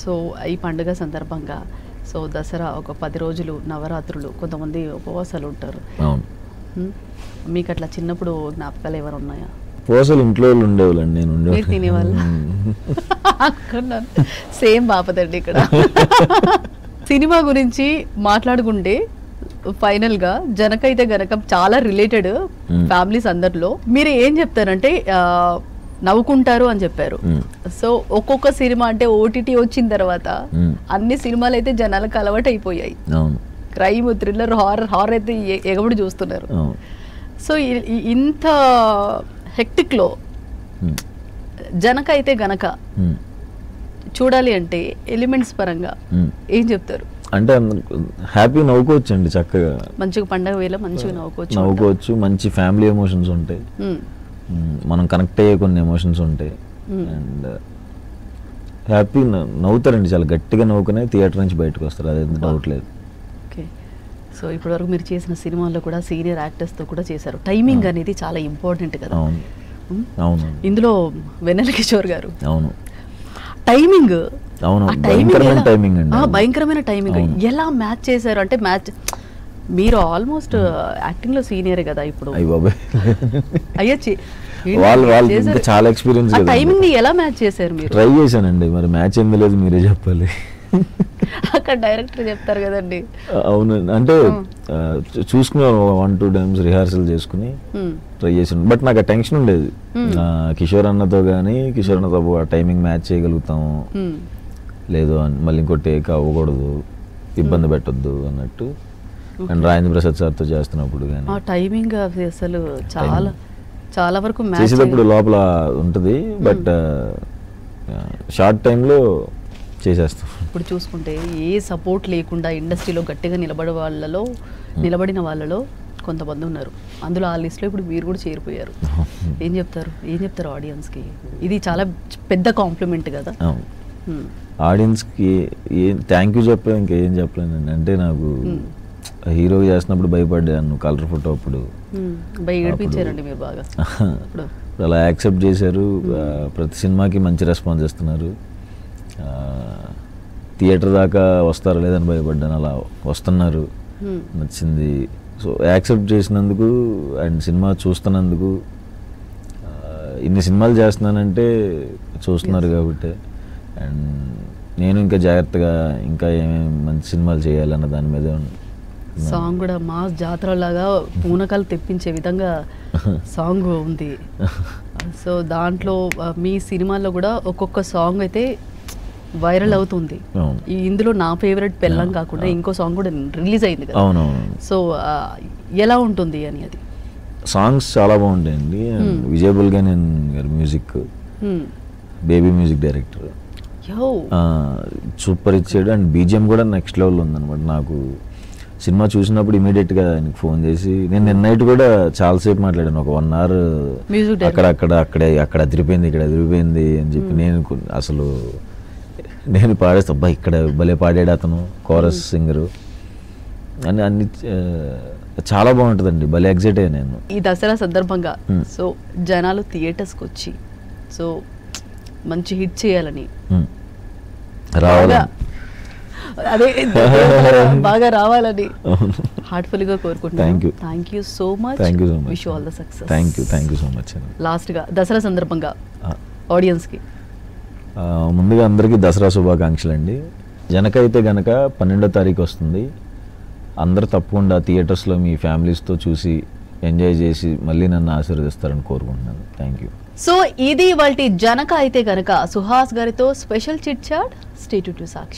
So ఈ పండుగ సందర్భంగా సో దసరా ఒక పది రోజులు నవరాత్రులు కొంతమంది ఉపవాసాలు ఉంటారు అవును హ్మ్? మీకు అట్లా చిన్నప్పుడు జ్ఞాపకాలు ఎవరు ఉన్నాయా పూసలు ఇంట్లో వాళ్ళు ఉండేవాళ్ళండి నేను మీరు ఉండేవాళ్ళు తినేవాళ్ళ అనుకున్నాను సేమ్ బాపదండి ఇక్కడ సినిమా గురించి మాట్లాడుకుంటే ఫైనల్ గా జనకైతే గనక చాలా రిలేటెడ్ Hmm. ఫ్యామిలీస్ అందరిలో మీరు ఏం చెప్తారంటే ఆ, నవ్వుకుంటారు అని చెప్పారు Hmm. సో ఒక్కొక్క సినిమా అంటే ఓటీటీ వచ్చిన తర్వాత Hmm. అన్ని సినిమాలు అయితే జనాలకు అలవాటు అయిపోయాయి అవును క్రైమ్ థ్రిల్లర్ హారర్ హారర్ అయితే ఎ- ఎగబడి చూస్తున్నారు అవును సో ఇ- ఇ- ఇంత hectic లో ఉమ్, జనక అయితే గనక ఉమ్, చూడాలి అంటే ఎలిమెంట్స్ పరంగా ఉమ్. ఏం చెప్తారు అంటే హ్యాపీ నవ్వుకోవచ్చు అండి చక్కగా మంచిగా పండగ వేళ మంచిగా నవ్వుకోవచ్చు నవ్వుకోవచ్చు మంచి ఫ్యామిలీ ఎమోషన్స్ ఉంటాయి ఉమ్, ఉమ్, మనం కనెక్ట్ అయ్యే కొన్ని ఎమోషన్స్ ఉంటాయి Hmm. అండ్ హ్యాపీ నవ్వుతారండి చాలా గట్టిగా నవ్వుకునే థియేటర్ నుంచి బయటకు వస్తారు అది డౌట్ లేదు ఓకే సో ఇప్పటివరకు మీరు చేసిన సినిమాల్లో కూడా సీనియర్ యాక్టర్స్తో కూడా చేశారు టైమింగ్ అనేది చాలా ఇంపార్టెంట్ కదా అవును ఉమ్, అవును ఇందులో వెన్నెల కిషోర్ గారు అవును టైమింగ్ అవును ఆ timing భయంకరమైన ఎలా- టైమింగ్ అండి ఆ, భయంకరమైన టైమింగ్ అవును. ఎలా మ్యాచ్ చేశారు అంటే మ్యాచ్ మీరు ఆల్మోస్ట్ యాక్టింగ్ లో సీనియర్ కదా ఇప్పుడు అయ్యి బాబాయ్ అయ్యచ్చి వాళ్ళు వాళ్ళు ఇంకా చాలా ఎక్స్పీరియన్స్ కదా టైమింగ్ ని ఎలా మ్యాచ్ చేశారు మీరు ట్రై చేశానండి మరి మ్యాచ్ ఏంది లేదు మీరే చెప్పాలి అక్కడ డైరెక్టర్ చెప్తారు కదండి అవును అంటే ఆ, చూ- చూసుకున్నాను వన్ టూ టైమ్స్ రిహార్సల్ చేసుకుని ఉమ్, ట్రై చేసాను బట్ నాకు ఆ టెన్షన్ ఉండేది ఆ, కిషోర్ అన్నతో కానీ కిషోర్ అన్నతో ఆ టైమింగ్ మ్యాచ్ చేయగలుగుతాము ఉమ్, లేదు అని మళ్ళీ ఇంకో టేక్ అవ్వకూడదు ఇబ్బంది పెట్టొద్దు అన్నట్టు అండ్ రాజేంద్ర ప్రసాద్ సార్తో చేస్తున్నప్పుడు ఆ కానీ టైమింగ్ అవి అసలు చాలా చాలా వరకు మ్యాచ్ చేసేటప్పుడు లోపల ఉంటుంది బట్ షార్ట్ టైంలో చేసేస్తాం ఇప్పుడు చూసుకుంటే ఏ సపోర్ట్ లేకుండా ఇండస్ట్రీలో గట్టిగా నిలబడే వాళ్ళలో నిలబడిన వాళ్ళలో కొంతమంది ఉన్నారు అందులో ఆ లిస్ట్లో ఇప్పుడు మీరు కూడా చేరిపోయారు ఏం చెప్తారు ఏం చెప్తారు ఆడియన్స్కి ఇది చాలా పెద్ద కాంప్లిమెంట్ కదా అవును ఉమ్, ఆడియన్స్కి ఏం థ్యాంక్ యూ చెప్పలేను ఇంకేం చెప్పలేనండి అంటే నాకు Hmm. హీరో చేసినప్పుడు భయపడ్డాను కలర్ ఫోటో అప్పుడు ఉమ్, భయ ఏడిపించారండి మీరు బాగా ఇప్పుడు ఇప్పుడు అలా యాక్సెప్ట్ చేశారు ఆ, ప్రతి సినిమాకి మంచి రెస్పాన్స్ ఇస్తున్నారు ఆ, థియేటర్ దాకా వస్తారో లేదని భయపడ్డాను అలా వస్తున్నారు ఉమ్, నచ్చింది సో యాక్సెప్ట్ చేసినందుకు అండ్ సినిమా చూస్తున్నందుకు ఆ, ఇన్ని సినిమాలు చేస్తున్నానంటే చూస్తున్నారు కాబట్టి అండ్ నేను ఇంకా జాగ్రత్తగా ఇంకా ఏమేమి మంచి సినిమాలు చేయాలన్న దాని మీద ఉన్నాను. సాంగ్ కూడా మా జాతర లాగా పూనకాలు తెప్పించే విధంగా సాంగ్ ఉంది సో దాంట్లో ఆ, మీ సినిమాల్లో కూడా ఒక్కొక్క సాంగ్ అయితే వైరల్ అవుతుంది అవును ఈ ఇందులో నా ఫేవరెట్ పెళ్ళం కాకుండా ఇంకో సాంగ్ కూడా రిలీజ్ అయింది కదా అవునవును సో ఆ, ఎలా ఉంటుంది అని అది సాంగ్స్ చాలా బాగుంటాయండి అండ్ విజయ్ బుల్గన్ గారి music hmm. Baby music director యో సూపర్ ఇచ్చాడు అండ్ బీజిఎం కూడా నెక్స్ట్ లెవెల్ ఉందన్నమాట నాకు సినిమా చూసినప్పుడు ఇమీడియట్గా ఆయనకి ఫోన్ చేసి నేను నిన్న నైట్ కూడా చాలాసేపు మాట్లాడాను ఒక వన్ అవర్ Music director. అక్కడ అక్కడ అక్కడే అక్కడ అదిరిపోయింది ఇక్కడ అదిరిపోయింది అని చెప్పి నేను కొ- అసలు నేను పాడేస్తా అబ్బా ఇక్కడ భలే పాడాడు అతను కోరస్ సింగరు అని అన్ని ఆ, చాలా బాగుంటుందండి భలే ఎగ్జైట్ అయ్యా నేను ఈ దసరా సందర్భంగా Hmm. సో జనాలు థియేటర్స్కి వచ్చి సో మంచి హిట్ చేయాలని ఉమ్. రావాలని బాగా- అదే బాగా రావాలని అవును హార్ట్ఫుల్ గా కోరుకుంటున్నాను Thank you. Thank you so much thank you so much wish all the success thank you thank you so much అండి లాస్ట్ గా దసరా సందర్భంగా ఆ, ఆడియన్స్ కి ఆ, ముందుగా అందరికీ దసరా శుభాకాంక్షలు అండి జనక అయితే గనక పన్నెండో తారీఖు వస్తుంది అందరూ తప్పకుండా థియేటర్స్లో మీ ఫ్యామిలీస్తో చూసి ఎంజాయ్ చేసి మళ్ళీ నన్ను ఆశీర్వదిస్తారని కోరుకుంటున్నాను థ్యాంక్ యూ సో ఇది వాళ్ళ జనక అయితే గనక సుహాస్ గారితో special chit chat state to Sakshi